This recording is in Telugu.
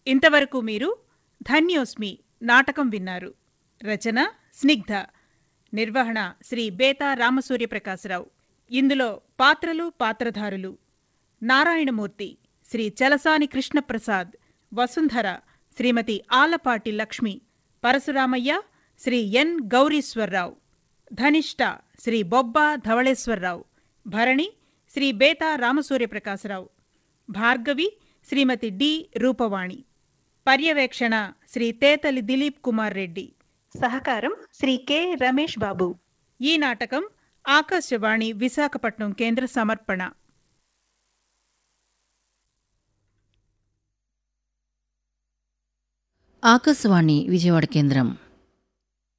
ఇంతవరకు మీరు ధన్యోస్మి నాటకం విన్నారు రచన స్నిగ్ధ నిర్వహణ శ్రీ బేతా రామసూర్యప్రకాశరావు ఇందులో పాత్రలు పాత్రధారులు నారాయణమూర్తి శ్రీ చలసాని కృష్ణప్రసాద్ వసుంధర శ్రీమతి ఆలపాటి లక్ష్మి పరశురామయ్య శ్రీ ఎన్ గౌరీశ్వరరావు ధనిష్ట శ్రీ బొబ్బా ధవళేశ్వరరావు భరణి శ్రీ బేతా రామసూర్యప్రకాశరావు భార్గవి శ్రీమతి డి రూపవాణి పర్యవేక్షణ శ్రీ తేతలి దిలీప్ కుమార్ రెడ్డి సహకారం శ్రీ కె రమేష్ బాబు ఈ నాటకం ఆకాశవాణి విశాఖపట్నం కేంద్ర సమర్పణ ఆకాశవాణి విజయవాడ కేంద్రం